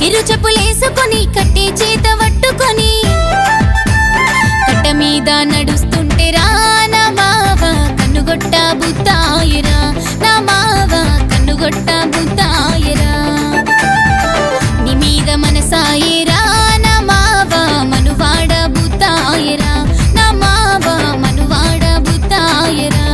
నిరు చెప్పులేసుకొని కట్టే చేత పట్టుకొని కట్ట మీద నడుస్తుంటే రా నా మావ కన్నుగొట్ట బుద్ధాయరా నా మావ కన్నుగొట్ట బుద్ధాయరా నీ మీద మనసాయేరా నా మావ మనువాడ బుద్ధాయరా నా మావ మనువాడ బుద్ధాయరా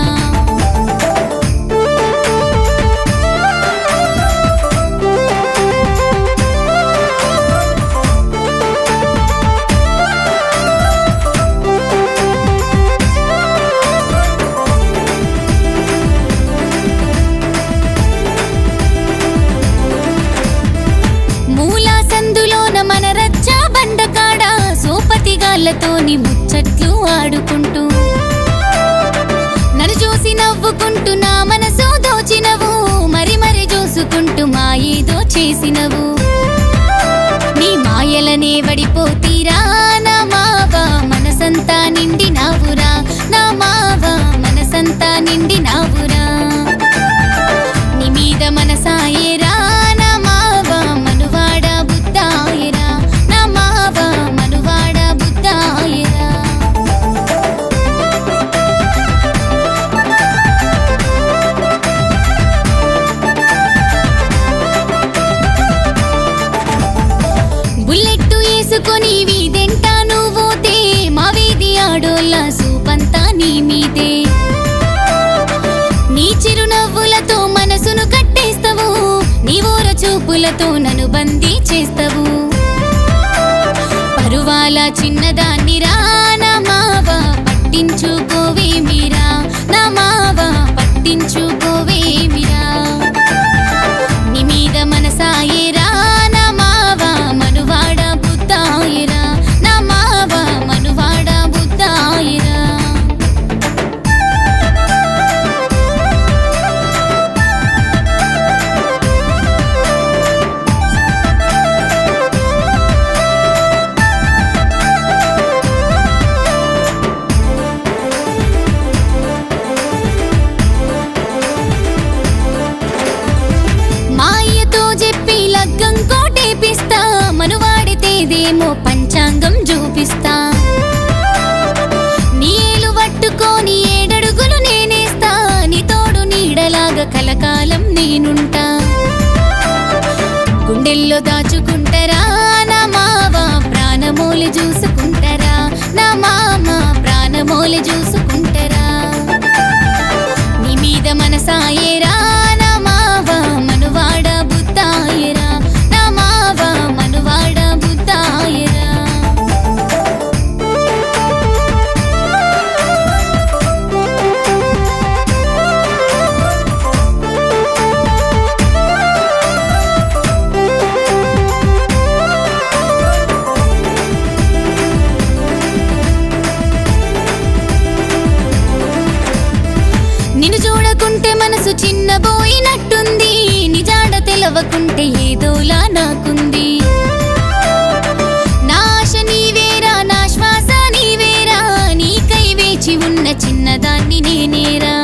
మూలా సందులోన మన రచ్చా బండకాడ సోపతిగాళ్ళతోని ముచ్చట్లు ఆడుకుంటూ నన్ను చూసి నవ్వుకుంటూ నా మనసు దోచినవు మరి మరి చూసుకుంటూ మా ఏదో చేసినవు నీ మాయలనే వడిపోతీరా నా మావా మనసంతా నిండి నావురా నా మావా మనసంతా నిండి నావురా నీ మీద మనసాయేరా నా మావా మనువాడ బుద్ధాయరా నా మావా మనువాడ బుద్ధాయరా బుల్లెట్టు వేసుకొని వీదెంట నువ్వోతే మా వీధి ఆడోళ్ళ సూపంతా నీ మీదే నీ చిరునవ్వులతో మనసును కట్టేస్తావు నీ ఊర చూపులతో నన్ను బందీ చేస్తావు పరువాల చిన్నదాన్ని రా నా మావా పట్టించుకోవేమిరా నా మావా పట్టించుకోవేమిరా నీ మీద మనసాయేరా నా మావా మనువాడ బుద్ధాయిరా నా మావా మనువాడ బుద్ధాయిరా మాయతో చెప్పి లగ్గం కోటేపిస్తా మనువాడితేదేమో పంచాంగం చూపిస్తా నీలు పట్టుకొని ఏడడుగులు నేనేస్తా నీ తోడు నీడలాగా కలకాలం నేనుంటా గుండెల్లో దాచుకుంటారా నా మావా ప్రాణమోలి చూసుకుంటారా నా మామ ప్రాణమోలి చూసుకుంటారా నీ మీద మనసాయేరా నా మావా మనువాడ బుద్ధాయరా నా మావా మనువాడ బుద్ధాయరా నిన్ను చూడకుంటే మనసు చిన్నబోయినట్టుంది నిజాడ తెలవకుంటే ఏదోలా నాకుంది నా ఆశ నీవేరా నా శ్వాస నీవేరా నీకై వేచి ఉన్న చిన్నదాన్ని నేనేరా